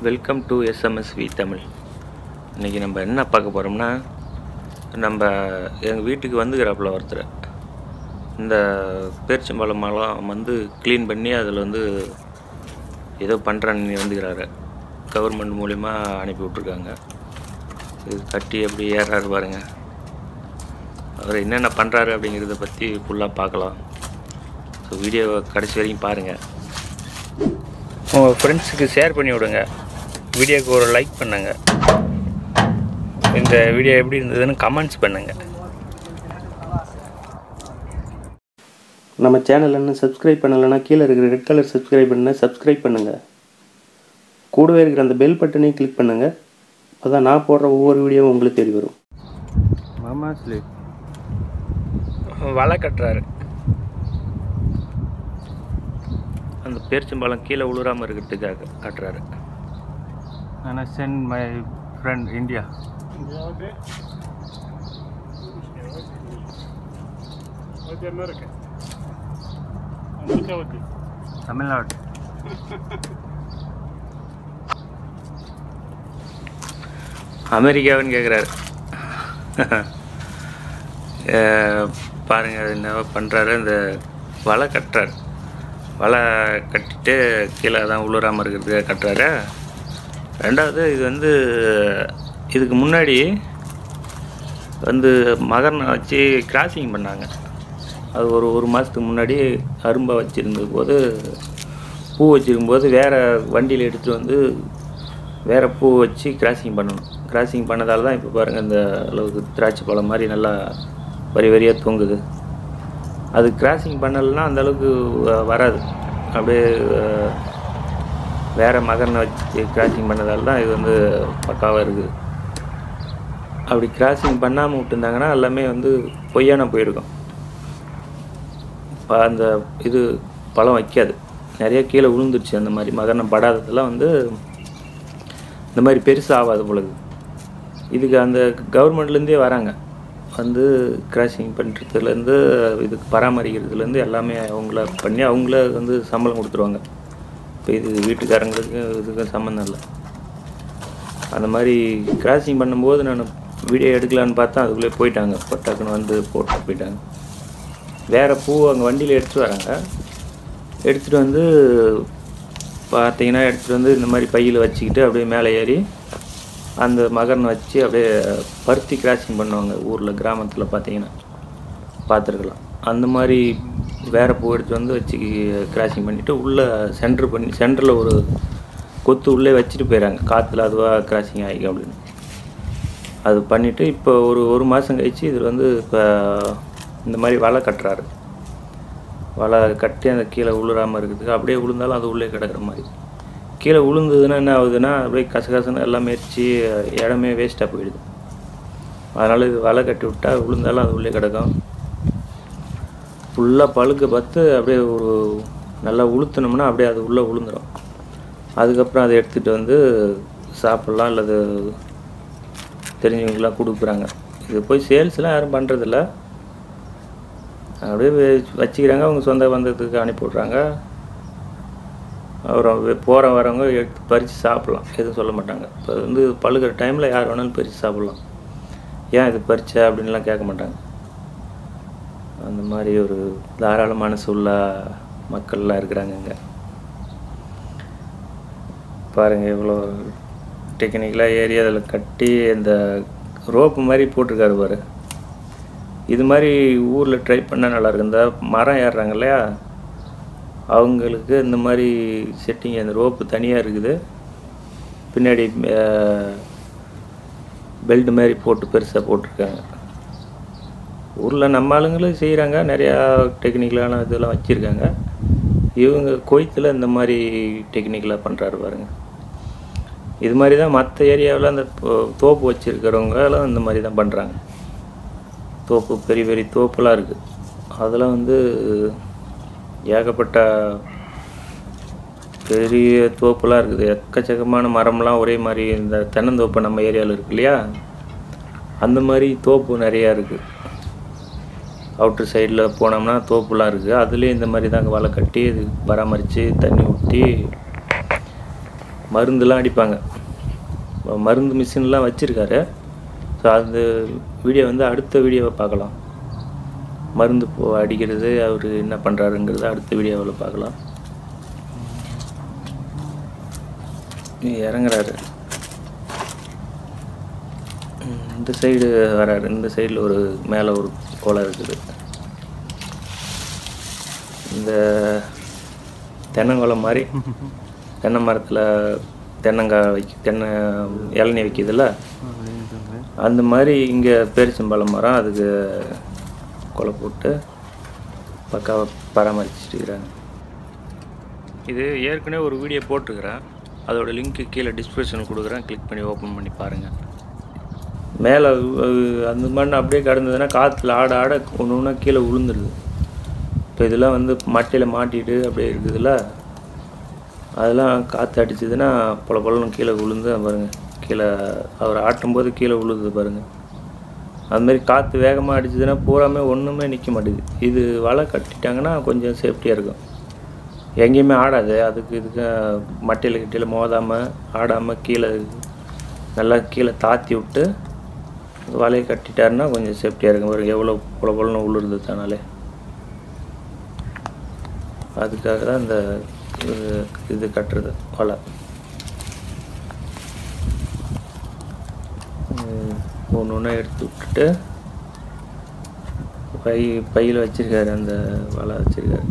Welcome to எஸ்எம்எஸ்வி Tamil இன்றைக்கி நம்ம என்ன பார்க்க போகிறோம்னா நம்ம எங்கள் வீட்டுக்கு வந்துக்கிறாப்புல ஒருத்தர் இந்த பேரிச்சம்பழம் மரம் வந்து க்ளீன் பண்ணி அதில் வந்து ஏதோ பண்ணுறான்னு வந்துக்கிறாரு கவர்மெண்ட் மூலிமா அனுப்பி விட்ருக்காங்க இது கட்டி எப்படி ஏறாரு பாருங்க அவர் என்னென்ன பண்ணுறாரு அப்படிங்கிறத பற்றி ஃபுல்லாக பார்க்கலாம் ஸோ வீடியோவை கடைசி வரைக்கும் பாருங்கள் உங்கள் ஃப்ரெண்ட்ஸுக்கு ஷேர் பண்ணி விடுங்க வீடியோக்கு ஒரு லைக் பண்ணுங்க இந்த வீடியோ எப்படி இருந்ததுன்னு கமெண்ட்ஸ் பண்ணுங்கள் நம்ம சேனல் இன்னும் சப்ஸ்கிரைப் பண்ணலைன்னா கீழே இருக்கிற ரெட் கலர் சப்ஸ்கிரைப் பண்ண சப்ஸ்கிரைப் பண்ணுங்கள் கூடவே இருக்கிற அந்த பெல் பட்டனையும் கிளிக் பண்ணுங்கள் அப்போ தான் நான் போடுற ஒவ்வொரு வீடியோவும் உங்களுக்கு தேடி வரும் மாமா ஸ்லீப் வலை கட்டுறாரு அந்த பேரிச்சம்பழம் கீழே விழுறாமல் இருக்கிறதுக்காக கட்டுறாரு நான் send my friend India От Америки. Америка вот Tamil Nadu அமெரிக்காவுன்னு கேட்குறாரு பாருங்க அது என்ன பண்ணுறாரு இந்த வலை கட்டுறாரு வலை கட்டிட்டு கீழே தான் உழுறாமல் இருக்கிறதுக்காக கட்டுறாரு ரெண்டாவது இது வந்து இதுக்கு முன்னாடி வந்து மகரனை வச்சு கிராசிங் பண்ணாங்க அது ஒரு ஒரு மாதத்துக்கு முன்னாடி அரும்பை வச்சுருந்த போது பூ வச்சிருக்கும்போது வேறு வண்டியில் எடுத்துகிட்டு வந்து வேறு பூ வச்சு கிராசிங் பண்ணணும் கிராசிங் பண்ணதால தான் இப்போ பாருங்கள் இந்த அளவுக்கு திராட்சை பழம் மாதிரி நல்லா வரி வரியாக தொங்குது அது கிராசிங் பண்ணலைன்னா அந்த அளவுக்கு வ- வராது அப்படியே அஹ், வேறு மகரனை வச்சு கிராசிங் பண்ணதால தான் இது வந்து பக்காவாக இருக்குது அப்படி கிராசிங் பண்ணாமல் விட்டுருந்தாங்கன்னா எல்லாமே வந்து பொய்யான போயிருக்கும் இப்போ அந்த இது பழம் வைக்காது நிறைய கீழே விழுந்துருச்சு அந்த மாதிரி மகரணம் படாததெல்லாம் வந்து இந்த மாதிரி பெருசாக ஆகாது பொழுது இதுக்கு அந்த கவர்மெண்ட்லேருந்தே வராங்க வந்து கிராசிங் பண்ணுறதுலேருந்து இதுக்கு பராமரிக்கிறதுலேருந்து எல்லாமே அவங்கள பண்ணி அவங்கள வந்து சம்பளம் கொடுத்துருவாங்க இப்போ இது வீட்டுக்காரங்களுக்கு இதுக்கும் சம்மந்தம் இல்லை அந்த மாதிரி கிராசிங் பண்ணும்போது நான் வீடியோ எடுக்கலான்னு பார்த்தா அதுக்குள்ளே போயிட்டாங்க இப்போ டக்குன்னு வந்து போட்டு போயிட்டாங்க வேறு பூ அங்கே வண்டியில் எடுத்துகிட்டு வராங்க எடுத்துகிட்டு வந்து பார்த்தீங்கன்னா எடுத்துகிட்டு வந்து இந்த மாதிரி பையில் வச்சுக்கிட்டு அப்படியே மேலே ஏறி அந்த மகரனை வச்சு அப்படியே பருத்தி கிராசிங் பண்ணுவாங்க ஊரில் கிராமத்தில் பார்த்தீங்கன்னா பார்த்துருக்கலாம் அந்த மாதிரி வேறு பூ எடுத்து வந்து வச்சு கிராசிங் பண்ணிவிட்டு உள்ளே சென்டர் பண்ணி சென்டரில் ஒரு கொத்து உள்ளே வச்சுட்டு போயிடறாங்க காற்றுல அதுவாக கிராசிங் ஆகிக்கும் அப்படின்னு அது பண்ணிவிட்டு இப்போ ஒரு ஒரு மாதம் கழிச்சு இதில் வந்து இப்போ இந்த மாதிரி வலை கட்டுறாரு வலை கட்டி அந்த கீழே விழுறாமல் இருக்கிறதுக்கு அப்படியே விழுந்தாலும் அது உள்ளே கிடக்குற மாதிரி கீழே விழுந்ததுன்னா என்ன ஆகுதுன்னா அப்படியே கசகசன்னு எல்லாம் மெரிச்சு இடமே வேஸ்ட்டாக போயிடுது அதனால் இது வலை கட்டி விட்டா விழுந்தாலும் அது உள்ளே கிடக்கும் ஃபுல்லாக பழுக்க பார்த்து அப்படியே ஒரு நல்லா உளுத்துனோம்னா அப்படியே அது உள்ளே விழுந்துடும் அதுக்கப்புறம் அதை எடுத்துகிட்டு வந்து சாப்பிட்லாம் அல்லது தெரிஞ்சவங்களாம் கொடுக்குறாங்க இது போய் சேல்ஸ்லாம் யாரும் பண்ணுறதில்ல அப்படியே வெ- வச்சுக்கிறாங்க அவங்க சொந்த பந்தத்துக்கு அனுப்பி விட்றாங்க அப்புறம் போகிற வரவங்க எடுத்து பறித்து சாப்பிட்லாம் எதுவும் சொல்ல மாட்டாங்க இப்போ வந்து பழுக்கிற டைமில் யார் வேணாலும் பறித்து சாப்பிட்லாம் ஏன் இது பறிச்ச அப்படின்லாம் கேட்க மாட்டாங்க அந்த மாதிரி ஒரு தாராள மனசு உள்ள மக்கள்லாம் இருக்கிறாங்க இங்கே பாருங்கள் இவ்வளோ டெக்னிக்கலாக ஏறி அதில் கட்டி இந்த ரோப்பு மாதிரி போட்டிருக்காரு பாரு இது மாதிரி ஊரில் ட்ரை பண்ணால் நல்லாயிருக்கும் இந்த மரம் ஏறுறாங்க இல்லையா அவங்களுக்கு இந்த மாதிரி செட்டிங் அந்த ரோப்பு தனியாக இருக்குது பின்னாடி பெல்ட் மாதிரி போட்டு பெருசாக போட்டிருக்காங்க ஊரில் நம்ம ஆளுங்களும் செய்கிறாங்க நிறையா டெக்னிக்கலான இதெல்லாம் வச்சுருக்காங்க இவங்க கொய்த்தில் இந்த மாதிரி டெக்னிக்கலாக பண்ணுறாரு பாருங்க இது மாதிரி தான் மற்ற ஏரியாவில் அந்த தோ- தோப்பு வச்சுருக்கிறவங்க எல்லாம் இந்த மாதிரி தான் பண்ணுறாங்க தோப்பு பெரிய பெரிய தோப்புலாம் இருக்குது அதெல்லாம் வந்து ஏகப்பட்ட பெரிய தோப்புலாம் இருக்குது எக்கச்சக்கமான மரம்லாம் ஒரே மாதிரி இந்த தென்னந்தோப்பு நம்ம ஏரியாவில் இருக்கு இல்லையா அந்த மாதிரி தோப்பு நிறையா இருக்குது அவுட்ரு சைடில் போனோம்னா தோப்புலாம் இருக்குது அதுலேயும் இந்த மாதிரி தாங்க வலை கட்டி இது பராமரித்து தண்ணி ஊற்றி மருந்துலாம் அடிப்பாங்க மருந்து மிஷின்லாம் வச்சுருக்காரு ஸோ அந்த வீடியோ வந்து அடுத்த வீடியோவை பார்க்கலாம் மருந்து போ அடிக்கிறது அவர் என்ன பண்ணுறாருங்கிறத அடுத்த வீடியோவில் பார்க்கலாம் இறங்குறாரு ம், இந்த சைடு வராரு இந்த சைடில் ஒரு மேலே ஒரு கோலம் இருக்குது இந்த தென்னங்குளம் மாதிரி தென்னை மரத்தில் தென்னங்காய் வைக்க தென்னை இளநீ வைக்கிதுல்ல அந்த மாதிரி இங்கே பேரிச்சம்பழம் மரம் அதுக்கு கொலை போட்டு பக்காவாக பராமரிச்சுட்டு இருக்கிறாங்க இது ஏற்கனவே ஒரு வீடியோ போட்டிருக்கிறேன் அதோட லிங்க்கு கீழே டிஸ்கிரிப்ஷன் கொடுக்குறேன் கிளிக் பண்ணி ஓப்பன் பண்ணி பாருங்கள் மேலே அந்த மண் அப்படியே கிடந்ததுன்னா காற்றுல ஆட ஆட ஒன்று ஒன்றா கீழே விழுந்துருது இப்போ இதெல்லாம் வந்து மட்டையில் மாட்டிட்டு அப்படியே இருக்குதுல்ல அதெல்லாம் காற்று அடிச்சதுன்னா பொல பொலன்னு கீழே விழுந்து பாருங்கள் கீழே அவர் ஆட்டும்போது கீழே விழுது பாருங்கள் அதுமாரி காற்று வேகமாக அடிச்சதுன்னா பூராமே ஒன்றுமே நிற்க மாட்டேங்குது இது வலை கட்டிட்டாங்கன்னா கொஞ்சம் சேஃப்டியாக இருக்கும் எங்கேயுமே ஆடாது அதுக்கு இதுக்கு மட்டையில் கிட்டையில் மோதாமல் ஆடாமல் கீழே நல்லா கீழே தாத்தி விட்டு வலையை கட்டிட்டாருன்னா கொஞ்சம் சேஃப்டியாக இருக்கும் பாருங்க எவ்வளோ பொல பொலன்னு உளுருது தானாலே அதுக்காக தான் இந்த இது- இது கட்டுறது வலை ஒன்று ஒன்றா எடுத்து விட்டுட்டு பை பையில் வச்சிருக்காரு அந்த வலை வச்சிருக்காரு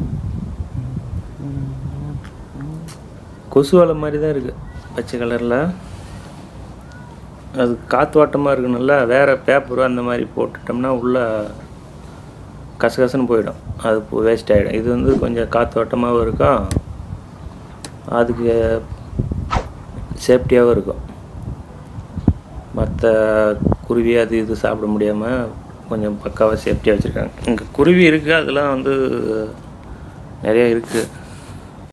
கொசு வலை மாதிரி தான் இருக்குது பச்சை கலரில் அது காற்றுவாட்டமாக இருக்கணும்ல வேறு பேப்பர் அந்த மாதிரி போட்டுட்டோம்னா உள்ளே கசகசன்னு போயிடும் அது வேஸ்ட் ஆகிடும் இது வந்து கொஞ்சம் காற்றோட்டமாகவும் இருக்கும் அதுக்கு சேஃப்டியாகவும் இருக்கும் மற்ற குருவி அது இது சாப்பிட முடியாமல் கொஞ்சம் பக்காவாக சேஃப்டியாக வச்சுருக்காங்க இங்கே குருவி இருக்குது அதெல்லாம் வந்து நிறைய இருக்குது